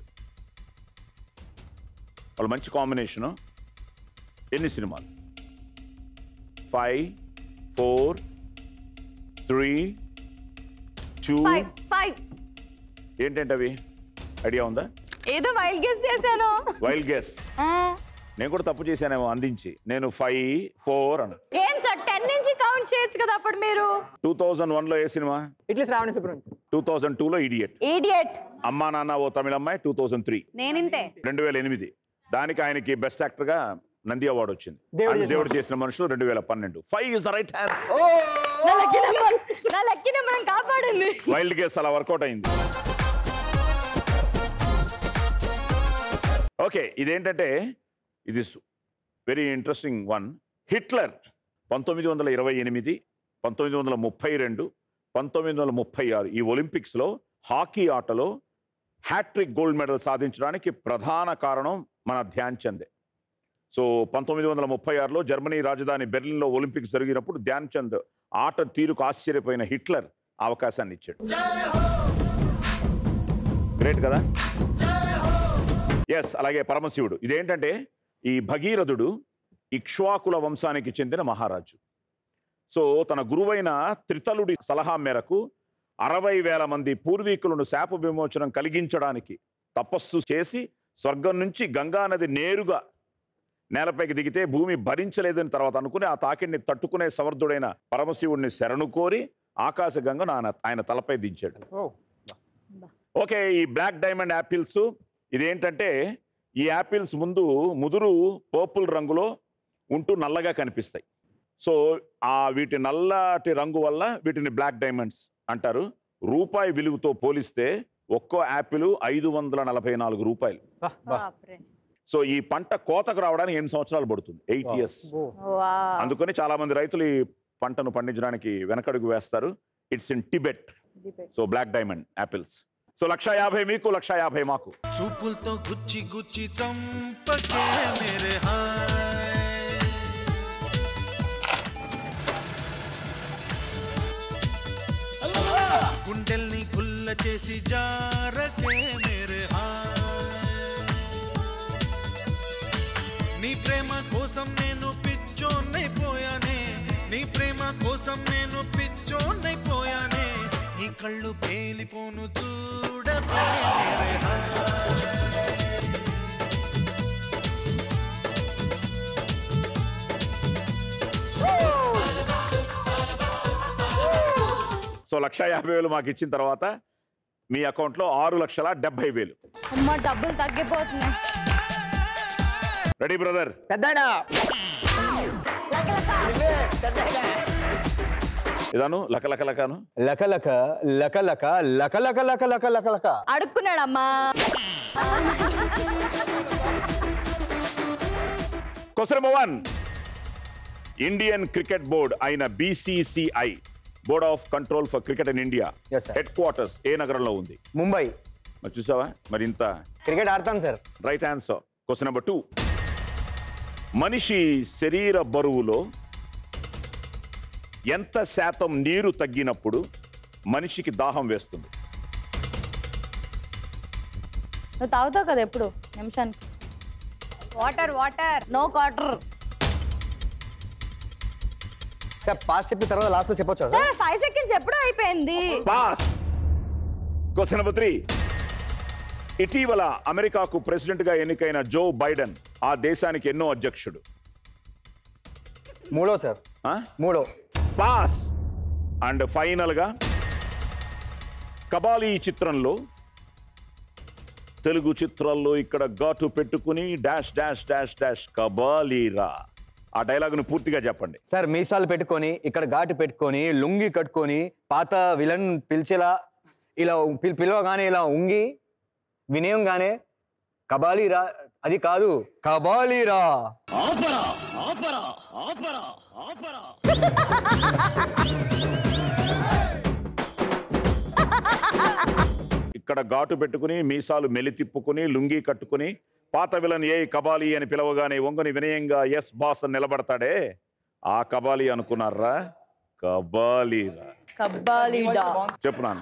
వాళ్ళు మంచి కాంబినేషను ఎన్ని సినిమాలు five four three two five five ఏంటంటే అవి ఐడియా ఉందా ఏదో వైల్డ్ గెస్ చేశాను వైల్డ్ గెస్ ఆ, నేను కూడా తప్పు చేశానేమో అందించి నేను ఫైవ్ ఫోర్ అన్న ఏం సార్ టెన్ నుంచి కౌంట్ చేయొచ్చు కదా అప్పుడు మీరు టూ థౌజండ్ వన్లో ఏ సినిమా ఇట్లా శ్రావణ సుబ్రహ్మణ్యం టూ థౌజండ్ టూలో ఇడియట్ ఈడియట్ అమ్మా నాన్న ఓ తమిళ అమ్మాయి టూ థౌజండ్ త్రీ నేనింతే రెండు వేల ఎనిమిది దానికి ఆయనకి బెస్ట్ యాక్టర్ గా నంది అవార్డు వచ్చింది దేవుడు ఆయన చేసిన దేవుడు చేసిన మనుషులు రెండు వేల పన్నెండు ఫైవ్ ఇస్ రైట్ హ్యాండ్ నా లక్కీ నెంబర్ నా లక్కీ నెంబర్ కాపాడింది వైల్డ్ గేస్ అలా వర్కౌట్ అయింది ఓకే ఇదేంటంటే ఇది వెరీ ఇంట్రెస్టింగ్ వన్ హిట్లర్ పంతొమ్మిది వందల ఇరవై ఎనిమిది పంతొమ్మిది వందల ముప్పై రెండు పంతొమ్మిది వందల ముప్పై ఆరు ఈ ఒలింపిక్స్లో హాకీ ఆటలో హ్యాట్రిక్ గోల్డ్ మెడల్ సాధించడానికి ప్రధాన కారణం మన ధ్యాన్ చందే సో పంతొమ్మిది వందల ముప్పై ఆరులో జర్మనీ రాజధాని బెర్లిన్లో ఒలింపిక్స్ జరిగినప్పుడు ధ్యాన్ చంద్ ఆట తీరుకు ఆశ్చర్యపోయిన హిట్లర్ ఆ అవకాశాన్ని ఇచ్చాడు గ్రేట్ కదా ఎస్ అలాగే పరమశివుడు ఇదేంటంటే ఈ భగీరథుడు ఇక్ష్వాకుల వంశానికి చెందిన మహారాజు సో తన గురువైన త్రితలుడి సలహా మేరకు అరవై వేల మంది పూర్వీకులను శాప విమోచనం కలిగించడానికి తపస్సు చేసి స్వర్గం నుంచి గంగా నది నేరుగా నేలపైకి దిగితే భూమి భరించలేదని తర్వాత అనుకుని ఆ తాకిడిని తట్టుకునే సమర్థుడైన పరమశివుడిని శరణు కోరి ఆకాశగంగను ఆయన ఆయన తలపై దించాడు ఓ ఓకే ఈ బ్లాక్ డైమండ్ యాపిల్స్ ఇదేంటంటే ఈ యాపిల్స్ ముందు ముదురు పర్పుల్ రంగులో ఉంటూ నల్లగా కనిపిస్తాయి సో ఆ వీటి నల్లటి రంగు వల్ల వీటిని బ్లాక్ డైమండ్స్ అంటారు రూపాయి విలువతో పోలిస్తే ఒక్కో యాపిల్ ఐదు వందల నలభై నాలుగు రూపాయలు బా, బా. బాప్రే. సో ఈ పంట కోతకు రావడానికి ఎనిమిది సంవత్సరాలు పడుతుంది ఎయిట్ ఇయర్స్ ఓ. వా. అందుకని చాలా మంది రైతులు ఈ పంటను పండించడానికి వెనకడుగు వేస్తారు it's in Tibet so black diamond apples so లక్ష యాభై మీకు లక్ష యాభై మాకు చూపులతో గుచ్చి గుచ్చి చంపకే మేరే హాయ్ గుండెల్ని గుల్ల చేసి జారకే మేరే హాయ్ నీ ప్రేమ కోసం నేను పిచ్చోన్నైపోయానే నీ ప్రేమ కోసం నేను పిచ్చోన్నైపోయానే నీ కళ్ళు పేలిపోను చూడకే మేరే హాయ్ సో లక్ష యాభై వేలు మాకు ఇచ్చిన తర్వాత మీ అకౌంట్లో ఆరు లక్షల డెబ్బై వేలు అమ్మ డబ్బులు తగ్గిపోతున్నాయి రెడీ బ్రదర్ పెద్దాడా ఇదాను లక లక లకాను లక లక లక లక లక లక లక లక లక లక అడుక్కున్నాడమ్మా question number one Indian cricket board అయిన BCCI board of control for cricket in India Yes, sir. Headquarters ఏ నగరంలో ఉంది ముంబై మరి చూసావా మరి ఇంత క్రికెట్ ఆడతాను sir right answer question number two మనిషి శరీర బరువులో ఎంత శాతం నీరు తగ్గినప్పుడు మనిషికి దాహం వేస్తుంది నువ్వు తాగుతావు కదా ఎప్పుడు నిమిషానికి water water no quarter sir pass చెప్పిన తర్వాత లాస్ట్లో చెప్పొచ్చా సార్ సార్ ఫైవ్ సెకండ్స్ ఎప్పుడూ అయిపోయింది పాస్ క్వశ్చన్ నెంబర్ త్రీ ఇటీవల అమెరికాకు ప్రెసిడెంట్ గా ఎన్నికైన జో బైడెన్ ఆ దేశానికి ఎన్నో అధ్యక్షుడు మూడో సార్ ఆ? మూడో పాస్ అండ్ ఫైనల్ గా కబాలీ చిత్రంలో తెలుగు చిత్రాల్లో ఇక్కడ ఘాటు పెట్టుకుని డాష్ డాష్ డాష్ డాష్ కబాలీరా ఆ డైలాగును పూర్తిగా చెప్పండి సార్ మీసాలు పెట్టుకొని ఇక్కడ ఘాటు పెట్టుకొని లుంగి కట్టుకొని పాత విలన్ పిలిచేలా ఇలా పిల్- పిలవగానే ఇలా ఉంగి వినయంగానే కబాలీరా అది కాదు కబాలీరా ఇక్కడ ఘాటు పెట్టుకుని మీసాలు మెలి తిప్పుకుని లుంగి కట్టుకుని పాత విలన్ ఏ కబాలి అని పిలవగానే వంగని వినయంగా ఎస్ బాస్ అని నిలబడతాడే ఆ కబాలి అనుకున్నారా కబాలీరా కబ్బాలీడా చెప్పు నాన్న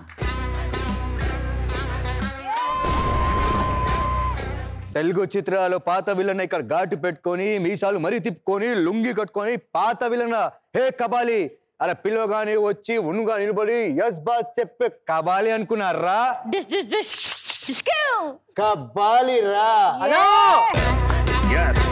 తెలుగు చిత్రాలు పాత విలన్ ఇక్కడ ఘాటు పెట్టుకొని మీసాలు మరీ తిప్పుకొని లుంగి కట్టుకొని పాత విలన్ హే కబాలి అలా పిలవగానే వచ్చి ఉనుగా నిలబడి ఎస్ బాస్ చెప్పే కబాలి అనుకున్నారా డిష్ డిష్ డిష్ డిష్కే కబాలిరా ఎస్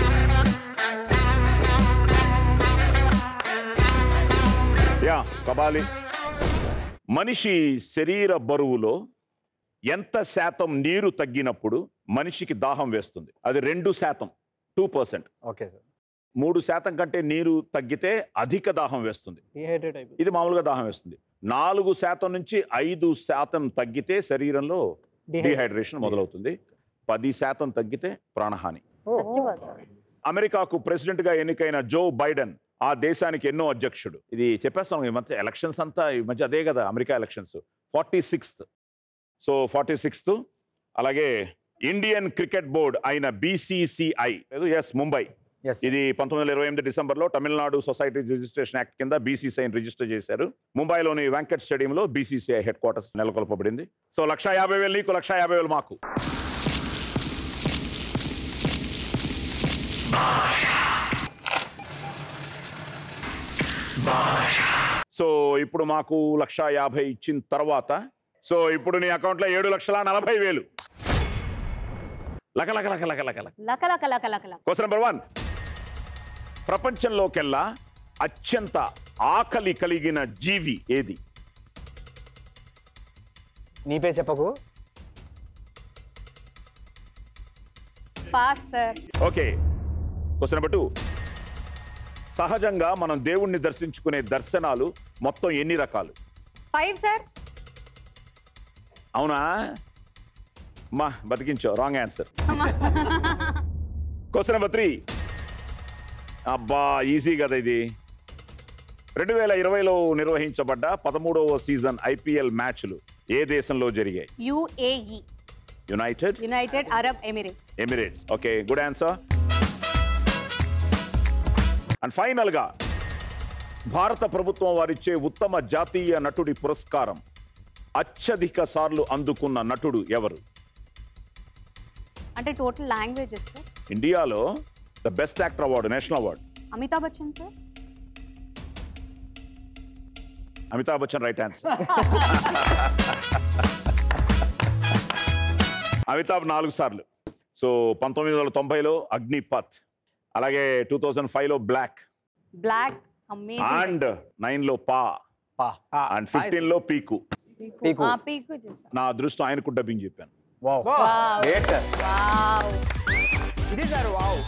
యా కబాలి మనిషి శరీర బరువులో ఎంత శాతం నీరు తగ్గినప్పుడు మనిషికి దాహం వేస్తుంది అది రెండు శాతం టూ పర్సెంట్ ఓకే సార్ మూడు శాతం కంటే నీరు తగ్గితే అధిక దాహం వేస్తుంది డిహైడ్రేట్ అయిపోయింది ఇది మామూలుగా దాహం వేస్తుంది నాలుగు శాతం నుంచి ఐదు శాతం తగ్గితే శరీరంలో డిహైడ్రేషన్ మొదలవుతుంది పది శాతం తగ్గితే ప్రాణహాని అమెరికాకు ప్రెసిడెంట్ గా ఎన్నికైన జో బైడెన్ ఆ దేశానికి ఎన్నో అధ్యక్షుడు ఇది చెప్పేస్తాం ఈ మధ్య ఎలక్షన్స్ అంతా ఈ మధ్య అదే కదా America elections forty sixth so forty sixth అలాగే ఇండియన్ క్రికెట్ బోర్డ్ అయిన బీసీసీఐ ఎస్ ముంబై ఎస్ ఇది పంతొమ్మిది వందల ఇరవై ఎనిమిది డిసెంబర్లో తమిళనాడు సొసైటీ రిజిస్ట్రేషన్ యాక్ట్ కింద బీసీసీఐని రిజిస్టర్ చేశారు ముంబైలోని వెంకట్ స్టేడియంలో బీసీసీఐ హెడ్ క్వార్టర్స్ నెలకొల్పబడింది సో లక్ష యాభై వేలు నీకు లక్ష యాభై వేలు మాకు సో ఇప్పుడు మాకు లక్ష యాభై ఇచ్చిన తర్వాత సో ఇప్పుడు నీ అకౌంట్లో ఏడు లక్షల నలభై వేలు లక లక లక లక లక లక లక లక లక లక లక క్వశ్చన్ నెంబర్ వన్ ప్రపంచంలోకెల్లా అత్యంత ఆకలి కలిగిన జీవి ఏది నీ పేరు చెప్పకు pass sir okay question number two సహజంగా మనం దేవుణ్ణి దర్శించుకునే దర్శనాలు మొత్తం ఎన్ని రకాలు ఫైవ్ సార్ అవునా మా బతికించావు wrong answer question number three అబ్బా ఈజీ కదా ఇది రెండు వేల ఇరవైలో నిర్వహించబడ్డ పదమూడవ సీజన్ ఐపీఎల్ మ్యాచ్లు ఏ దేశంలో జరిగాయి UAE united united Arab emirates emirates okay good answer and final గా భారత ప్రభుత్వం వారిచ్చే ఉత్తమ జాతీయ నటుడి పురస్కారం అత్యధిక సార్లు అందుకున్న నటుడు ఎవరు అంటే టోటల్ లాంగ్వేజెస్ సార్ ఇండియాలో the best actor award national award Amitabh Bachchan sir Amitabh Bachchan right answer Amitabh నాలుగు సార్లు సో పంతొమ్మిది వందల తొంభైలో అగ్నిపత్ అలాగే టూ థౌజండ్ ఫైవ్లో బ్లాక్ బ్లాక్ అమేజింగ్ అండ్ నైన్లో పా పా అండ్ ఫిఫ్టీన్లో పీకు పీకు పీకు చూసా నా అదృష్టం ఆయనకు డబ్బింగ్ చెప్పాను wow Wow. Great sir wow ఇది sir wow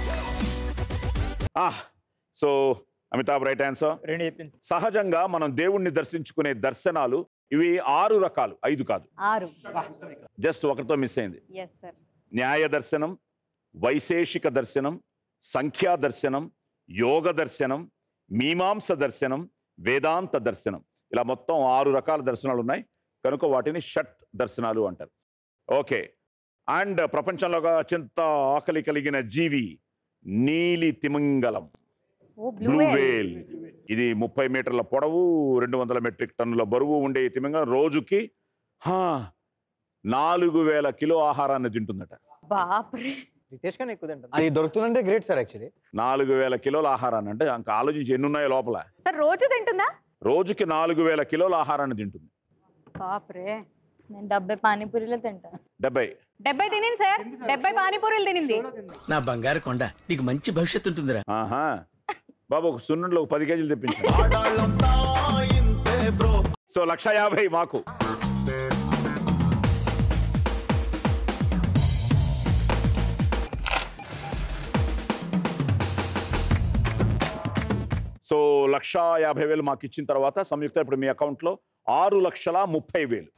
so Amitabh right answer రెండు చెప్పింది సహజంగా మనం దేవుణ్ణి దర్శించుకునే దర్శనాలు ఇవి ఆరు రకాలు ఐదు కాదు ఆరు జస్ట్ ఒకరితో మిస్ అయింది ఎస్ సార్ న్యాయ దర్శనం వైశేషిక దర్శనం సంఖ్యా దర్శనం యోగ దర్శనం మీమాంస దర్శనం వేదాంత దర్శనం ఇలా మొత్తం ఆరు రకాల దర్శనాలు ఉన్నాయి కనుక వాటిని షట్ దర్శనాలు అంటారు ఓకే అండ్ ప్రపంచంలో అత్యంత ఆకలి కలిగిన జీవి నీలి తిమింగలం ఓ బ్లూ బ్లూ వేల్ ఇది ముప్పై మీటర్ల పొడవు రెండు వందల మెట్రిక్ టన్నుల బరువు ఉండే ఈ తిమింగలం రోజుకి హా, నాలుగు వేల కిలో ఆహారాన్ని తింటుందట బాప్రే రితేష్ కన్నా ఎక్కువ తింటాను అది దొరుకుతుందంటే గ్రేట్ సార్ యాక్చువల్లీ నాలుగు వేల కిలోల ఆహారాన్ని అంటే ఇంకా ఆలోచించి ఎన్ని ఉన్నాయో లోపల సార్ రోజు తింటుందా రోజుకి నాలుగు వేల కిలోల ఆహారాన్ని తింటుంది బాప్రే నేను డెబ్బై పానీపూరిలో తింటా డెబ్బై డెబ్బై తినింది సార్ డెబ్బై పానీపూరీలు తినింది నా బంగారు కొండ నీకు మంచి భవిష్యత్తు ఉంటుందిరా ఆహా బాబు ఒక సున్నుండలో ఒక పది కేజీలు తెప్పించాను ఆడాళ్ళంతా ఇంతే బ్రో సో లక్ష యాభై మాకు సో లక్ష యాభై వేలు మాకు ఇచ్చిన తర్వాత సంయుక్త ఇప్పుడు మీ అకౌంట్లో ఆరు లక్షల ముప్పై వేలు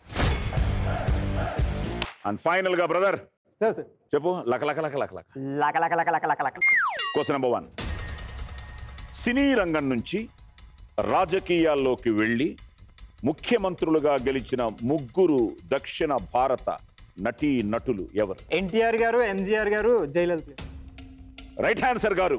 అండ్ ఫైనల్ గా బ్రదర్ సార్ సార్ చెప్పు లక లక లక లక లక లక లక లక లక లక లక క్వశ్చన్ నెంబర్ వన్ సినీ రంగం నుంచి రాజకీయాల్లోకి వెళ్ళి ముఖ్యమంత్రులుగా గెలిచిన ముగ్గురు దక్షిణ భారత నటీ నటులు ఎవరు NTR garu MGR garu Jayalalithaa right answer garu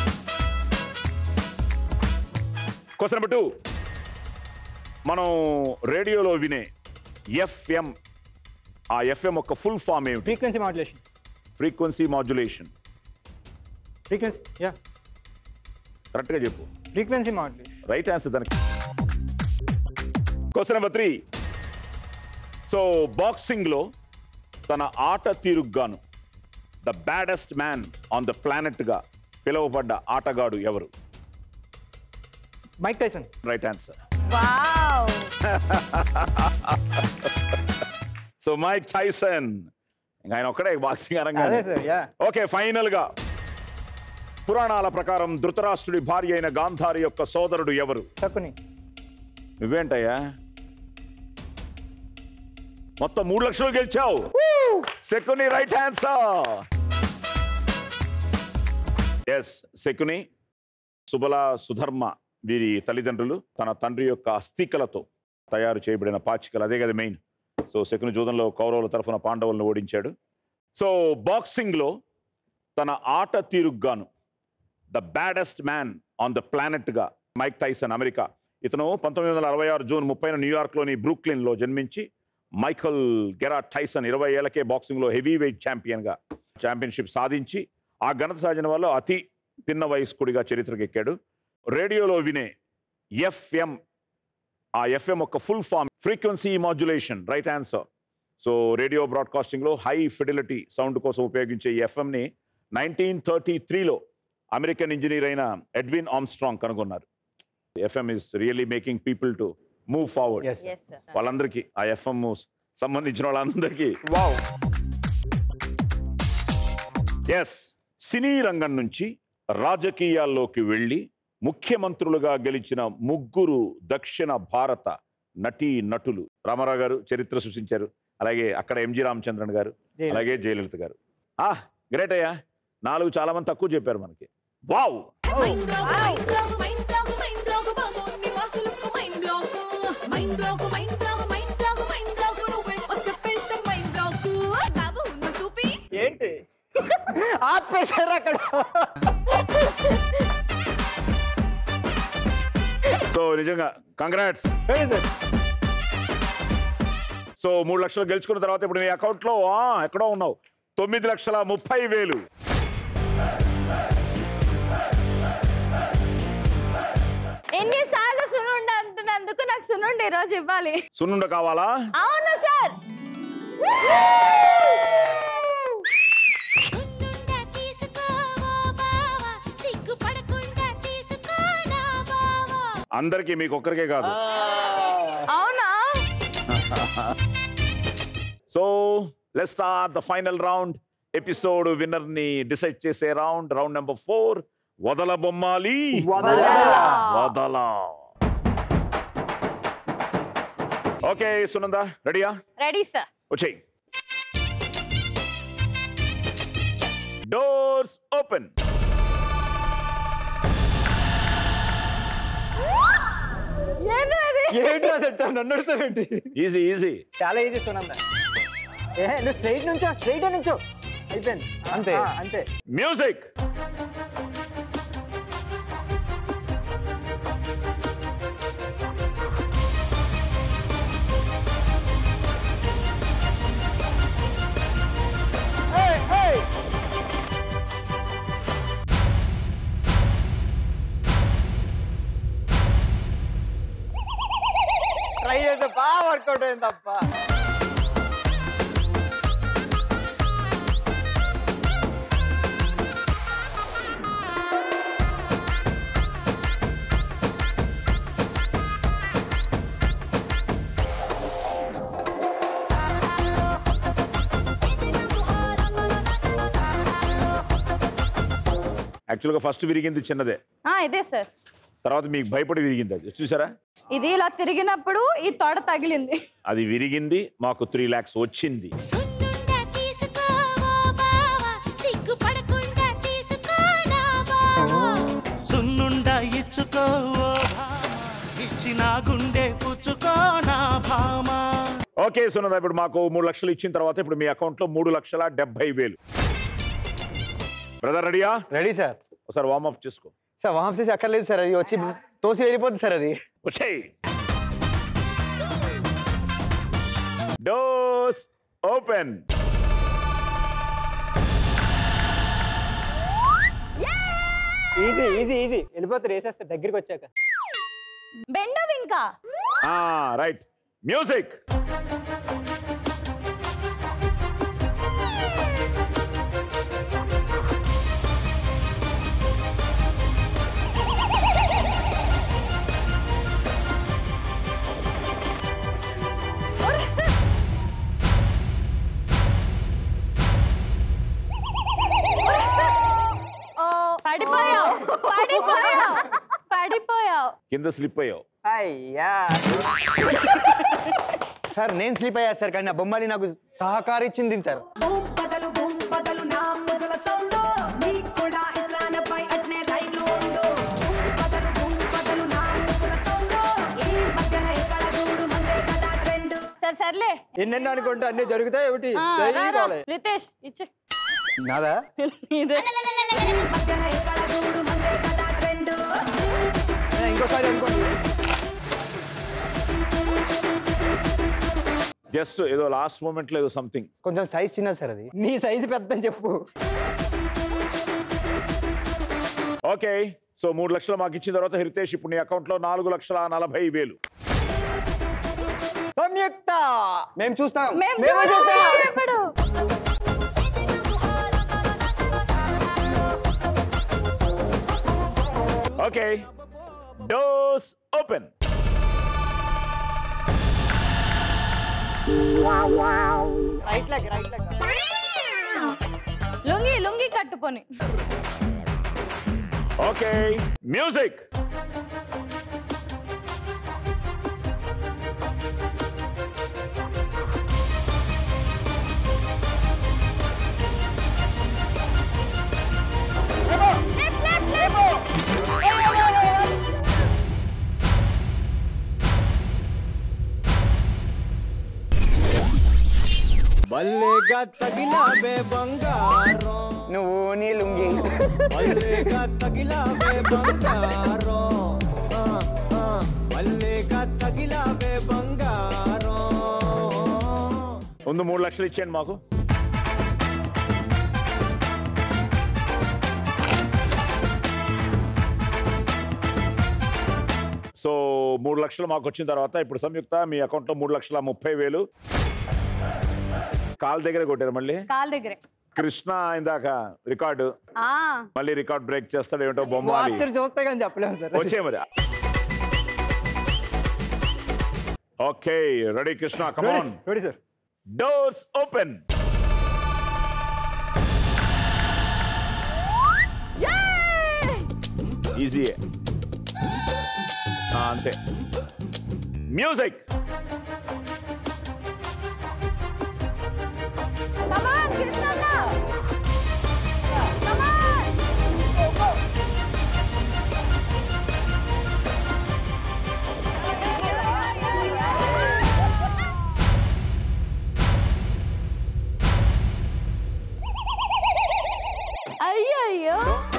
question number two మనం రేడియోలో వినే ఎఫ్ఎం ఆ ఎఫ్ఎం యొక్క ఫుల్ ఫామ్ ఏమిటి frequency modulation frequency modulation frequency yeah కరెక్ట్గా చెప్పు ఫ్రీక్వెన్సీ మాడ్యులేషన్ రైట్ ఆన్సర్ దానికి క్వశ్చన్ నెంబర్ త్రీ సో బాక్సింగ్లో తన ఆట తీరుగ్గాను the baddest man on the ప్లానెట్గా పిలువబడ్డ ఆటగాడు ఎవరు Mike Tyson right answer wow so Mike Tyson ఇంకా ఆయన ఒక్కడే బాక్సింగ్ అదే అరంగా సార్ యా ఓకే ఫైనల్ గా పురాణాల ప్రకారం ధృతరాష్ట్రుడి భార్య అయిన గాంధారి యొక్క సోదరుడు ఎవరు తక్కుని నువ్వేంటయ్యా మొత్తం మూడు లక్షలు గెలిచావు Shakuni right answer yes Shakuni Subala Sudharma వీరి తల్లిదండ్రులు తన తండ్రి యొక్క అస్థికలతో తయారు చేయబడిన పాచికలు అదే కదా మెయిన్ సో శకుని జూదంలో కౌరవుల తరఫున పాండవులను ఓడించాడు సో బాక్సింగ్లో తన ఆట తీరుగ్గాను the baddest man on the ప్లానెట్గా మైక్ టైసన్ అమెరికా ఇతను పంతొమ్మిది వందల అరవై ఆరు జూన్ ముప్పైన న్యూయార్క్లోని బ్రూక్లిన్లో జన్మించి మైకల్ గెరా టైసన్ ఇరవై ఏళ్లకే బాక్సింగ్లో హెవీ వెయిట్ ఛాంపియన్గా ఛాంపియన్షిప్ సాధించి ఆ ఘనత సాధించిన వల్ల అతి పిన్న వయస్కుడిగా చరిత్రకెక్కాడు రేడియోలో వినే ఎఫ్ఎం ఆ ఎఫ్ఎం ఒక full form frequency modulation right answer so radio బ్రాడ్కాస్టింగ్లో హై ఫిడిలిటీ సౌండ్ కోసం ఉపయోగించే ఈ ఎఫ్ఎంని నైన్టీన్ థర్టీ త్రీలో అమెరికన్ ఇంజనీర్ అయిన ఎడ్విన్ ఆమ్స్ట్రాంగ్ కనుగొన్నారు FM is really making people to move forward yes yes sir వాళ్ళందరికీ ఆ ఎఫ్ఎం సంబంధించిన వాళ్ళందరికీ వావ్ ఎస్ సినీ రంగం నుంచి రాజకీయాల్లోకి వెళ్ళి ముఖ్యమంత్రులుగా గెలిచిన ముగ్గురు దక్షిణ భారత నటీ నటులు రామారావు గారు చరిత్ర సృష్టించారు అలాగే అక్కడ ఎంజి రామచంద్రన్ గారు జయలలిత. అలాగే జయలలిత గారు ఆ గ్రేట్ అయ్యా నాలుగు చాలా మంది తక్కువ చెప్పారు మనకి wow mind block mind block mind block mind block బాబోని వాసులకు mind block mind block mind block mind block mind block నువ్వే వచ్చేస్తే మైండ్ బ్లాక్ బాబు నువ్వు చూపి ఏంటి ఆపేశారు అక్కడ సో నిజంగా కంగ్రాట్స్ Very good. సో మూడు లక్షలు గెలుచుకున్న తర్వాత ఇప్పుడు నీ అకౌంట్లో ఆ, ఎక్కడో ఉన్నావు తొమ్మిది లక్షల ముప్పై వేలు ఎన్నిసార్లు సునుండ అంటున్నందుకు నాకు సునుండ ఈరోజు ఇవ్వాలి సున్నుండ కావాలా అవును సార్ సున్నుండా తీసుకోవో బావా సిగ్గుపడకుండా తీసుకో నా బావా అందరికీ మీకు ఒక్కరికే కాదు అవునా so let start the final round episode winner ని డిసైడ్ చేసే రౌండ్ రౌండ్ నెంబర్ ఫోర్ వదల బొమ్మాలి వదల ఓకే సునంద రెడీయా రెడీ సార్ వచ్చేయి డోర్స్ ఓపెన్ ఏంటది ఏంటి అది ఎట్టా? నన్ను అడుగుతావేంటి ఈజీ ఈజీ చాలా ఈజీ సునంద ఏ నువ్వు స్ట్రైట్ నుంచో స్ట్రైట్ నుంచో అయిపోయింది అంతే. ఆ, అంతే మ్యూజిక్ ట్రై చేస్తే బాగా వర్కౌట్ అయింది తప్ప యాక్చువల్గా ఫస్ట్ విరిగింది చిన్నదే ఆ, ఇదే సార్ తర్వాత మీకు భయపడి విరిగింది అది చూసారా ఇది ఇలా తిరిగినప్పుడు ఈ తొడ తగిలింది అది విరిగింది మాకు త్రీ ల్యాక్స్ వచ్చింది సున్నుండా తీసుకోవో బావా సిగ్గుపడకుండా తీసుకో నా బావా సున్నుండా ఇచ్చుకోవో ఇచ్చిన గుండె పుచ్చుకో నా భామా ఓకే సునంద ఇప్పుడు మాకు మూడు లక్షలు ఇచ్చిన తర్వాత ఇప్పుడు మీ అకౌంట్లో మూడు లక్షల డెబ్బై వేలు బ్రదర్ రెడీయా రెడీ సార్ ఒకసారి వార్మప్ చేసుకో సార్ వామ్ చేసి అక్కర్లేదు సార్ అది వచ్చి తోసి వెళ్ళిపోతుంది సార్ అది వచ్చేయ్ doors open easy easy easy వెళ్ళిపోతారు వేసేస్తారు దగ్గరికి వచ్చాక బెండవి ఇంకా రైట్ మ్యూజిక్ ఓ పడిపోయావు పడిపోయావు పడిపోయావు కింద స్లిప్ అయ్యావు అయ్యా సార్ నేను స్లీప్ అయ్యా సార్ కానీ ఆ బొమ్మని నాకు సహకారిచ్చింది సార్ బూమ్ బదలు బూమ్ బదలు నా ముదుల సౌండ్ నీకు కూడా ఇస్లానపై అట్నే లైన్ ఉండు బూమ్ బదలు బూమ్ బదలు నా ముదుల సౌండ్ ఈ మధ్యన ఇక్కడ చూడు మందే కదా ట్రెండ్ సరే సర్లే ఎన్నెన్నో అనుకుంటే అన్ని జరుగుతాయి ఏమిటి ఆ, జై రా, రా. బాలయ్య. రితేష్ ఇచ్చు నాదా ఇదే. మధ్యన ఇక్కడ చూడు మందే కదా ట్రెండ్ ఏ, ఇంకోసారి అనుకోండి జస్ట్ ఏదో లాస్ట్ మూమెంట్ లో ఏదో సంథింగ్ కొంచెం సైజ్ చిన్నది సార్ అది నీ సైజు పెద్ద అని చెప్పు ఓకే సో మూడు లక్షలు మాకు ఇచ్చిన తర్వాత హిరితేష్ ఇప్పుడు నీ అకౌంట్ లో నాలుగు లక్షల నలభై వేలు సంయుక్త మేము చూస్తాం మేము మేము చూడాలి చూస్తాం. ఇప్పుడు. Okay doors open right leg right leg lungi lungi కట్టుకొని ఓకే మ్యూజిక్ భలేగా తగిలావే బంగారం నువ్వు నీ లుంగి భలేగా తగిలావే బంగారం ఆ, ఆ, భలేగా తగిలావే బంగారం ముందు మూడు లక్షలు ఇచ్చేయండి మాకు సో మూడు లక్షలు మాకు వచ్చిన తర్వాత ఇప్పుడు సంయుక్త మీ అకౌంట్లో మూడు లక్షల ముప్పై వేలు కాల్ దగ్గర కొట్టారు మళ్ళీ కాల్ దగ్గరే కృష్ణ ఇందాక రికార్డు ఆ మళ్ళీ రికార్డ్ బ్రేక్ చేస్తాడు ఏమిటో బొమ్మాలి వాచర్ చూస్తే కానీ చెప్పలేము సార్ వచ్చే మరి okay ready Krishna come on ready sir doors open easy అంతే మ్యూజిక్ Come on, కృష్ణన్న. Come on. అయ్యయ్యో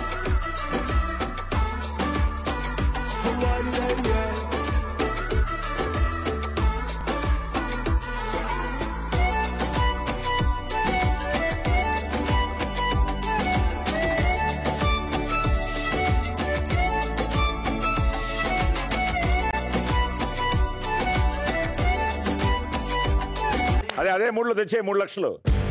అదే అదే మూడులో తెచ్చే మూడు లక్షలు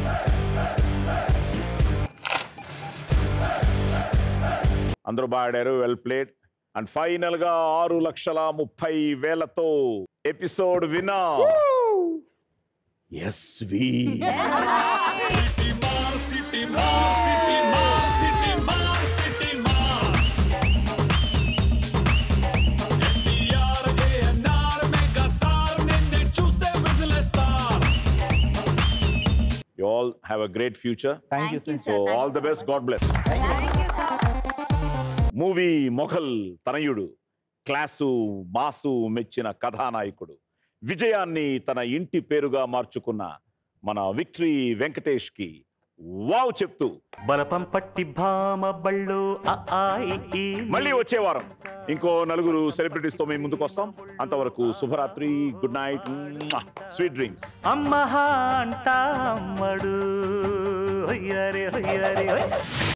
అందరూ బాడారు వెల్ ప్లేడ్ అండ్ ఫైనల్ గా ఆరు లక్షల ముప్పై వేలతో episode winner yes we you all have a great future thank you sir so all the best God bless movie mogul తనయుడు క్లాసు మాసు మెచ్చిన కథానాయకుడు విజయాన్ని తన ఇంటి పేరుగా మార్చుకున్న మన విక్టరీ వెంకటేష్ కి వావ్ చెప్తూ బలపం పట్టి భామ బళ్ళు ఆ ఆ ఈ ఈ. మళ్ళీ వచ్చే వారం ఇంకో నలుగురు సెలబ్రిటీస్ తో మేము ముందుకు వస్తాం అంతవరకు శుభరాత్రి గుడ్ నైట్ స్వీట్ డ్రీమ్స్ అమ్మహ అంట అమ్మడు హొయ్యరే హొయ్యరే హొయ్